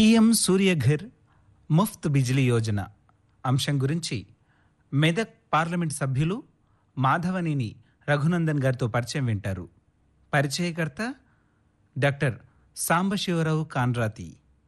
PM Suryaghar Muft Bijli Yojana అంశం గురించి Medak parliament సభ్యులు మాధవనేని రఘునందన్ గారితో పరిచయం వింటారు పరిచయకర్త డాక్టర్ సాంబశివరావు కాన్రాతి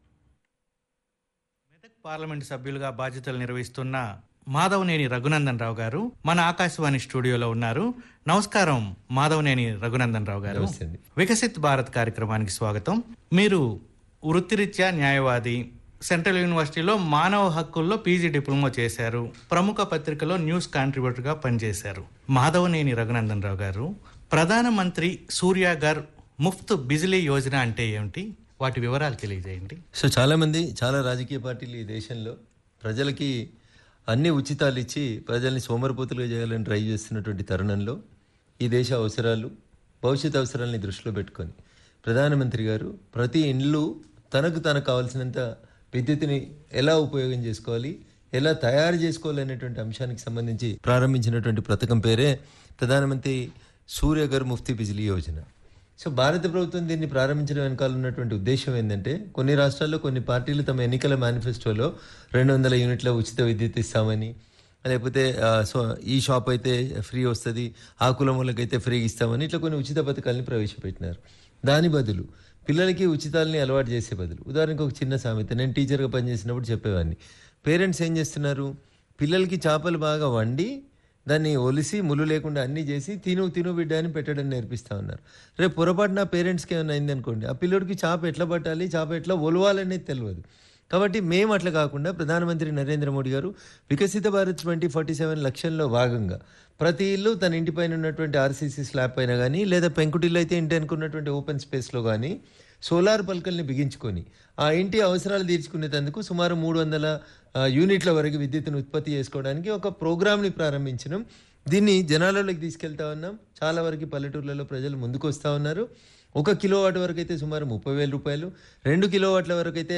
మెదక్ పార్లమెంటు సభ్యులుగా బాధ్యతలు నిర్వహిస్తున్న మాధవనేని రఘునందన్ రావు గారు మన ఆకాశవాణి స్టూడియోలో ఉన్నారు నమస్కారం మాధవనేని రఘునందన్ రావు గారు నమస్తే అండి. వికసిత్ భారత్ కార్యక్రమానికి స్వాగతం మీరు వృత్తిరీత్యా న్యాయవాది సెంట్రల్ యూనివర్సిటీలో మానవ హక్కుల్లో పీజీ డిప్లొమా చేశారు ప్రముఖ పత్రికలో న్యూస్ కాంట్రిబ్యూటర్గా పనిచేశారు మాధవనేని రఘునందన్ రావు గారు ప్రధానమంత్రి సూర్యాగర్ ముఫ్త్ బిజిలీ యోజన అంటే ఏమిటి వాటి వివరాలు తెలియజేయండి సో చాలామంది చాలా రాజకీయ పార్టీలు ఈ దేశంలో ప్రజలకి అన్ని ఉచితాలు ఇచ్చి ప్రజల్ని సోమరిపోతులుగా చేయాలని ట్రై చేస్తున్నటువంటి తరుణంలో ఈ దేశ అవసరాలు భవిష్యత్ అవసరాలని దృష్టిలో పెట్టుకొని ప్రధానమంత్రి గారు ప్రతి ఇండ్లు తనకు తనకు కావాల్సినంత విద్యుత్తుని ఎలా ఉపయోగం చేసుకోవాలి ఎలా తయారు చేసుకోవాలి అనేటువంటి అంశానికి సంబంధించి ప్రారంభించినటువంటి పథకం పేరే ప్రధానమంత్రి సూర్యగర్ ముఫ్తీ బిజిలీ యోజన సో భారత ప్రభుత్వం దీన్ని ప్రారంభించడం వెనకాల ఉన్నటువంటి ఉద్దేశం ఏంటంటే కొన్ని రాష్ట్రాల్లో కొన్ని పార్టీలు తమ ఎన్నికల మేనిఫెస్టోలో రెండు వందల యూనిట్ల ఉచిత విద్యుత్ ఇస్తామని లేకపోతే ఆ, సో ఈ షాప్ అయితే ఫ్రీ వస్తుంది ఆ కులం వాళ్ళకైతే ఫ్రీ ఇస్తామని ఇట్లా కొన్ని ఉచిత పథకాలని ప్రవేశపెట్టినారు దాని బదులు పిల్లలకి ఉచితాలని అలవాటు చేసే బదులు ఉదాహరణకు ఒక చిన్న సామెత నేను టీచర్గా పనిచేసినప్పుడు చెప్పేవాడిని పేరెంట్స్ ఏం చేస్తున్నారు పిల్లలకి చేపలు బాగా వండి దాన్ని ఒలిసి ముళ్ళు లేకుండా అన్నీ చేసి తిను తిను బిడ్డ అని పెట్టడం నేర్పిస్తా ఉన్నారు రేపు పొరపాటు నా పేరెంట్స్కి ఏమైనా అయింది అనుకోండి ఆ పిల్లోడికి చేప ఎట్లా పట్టాలి చేప ఎట్లా ఒలవాలనేది తెలియదు కాబట్టి మేము అట్లా కాకుండా ప్రధానమంత్రి నరేంద్ర మోడీ గారు వికసిత భారత్ ట్వంటీ ఫార్టీ సెవెన్ లక్ష్యంలో భాగంగా ప్రతి ఇల్లు తన ఇంటి పైన ఉన్నటువంటి ఆర్సీసీ స్లాబ్ పైన కానీ లేదా పెంకుటిల్లు అయితే ఇంటి అనుకున్నటువంటి ఓపెన్ స్పేస్లో కానీ సోలార్ పలకల్ని బిగించుకొని ఆ ఇంటి అవసరాలు తీర్చుకునేందుకు సుమారు మూడు వందల ఆ, యూనిట్ల వరకు విద్యుత్తును ఉత్పత్తి చేసుకోవడానికి ఒక ప్రోగ్రామ్ని ప్రారంభించినాం దీన్ని జనాలలోకి తీసుకెళ్తా ఉన్నాం చాలా వరకు పల్లెటూర్లలో ప్రజలు ముందుకు వస్తూ ఉన్నారు ఒక కిలో వాట్ వరకు అయితే సుమారు ముప్పై వేల రూపాయలు రెండు కిలో వాట్ల వరకు అయితే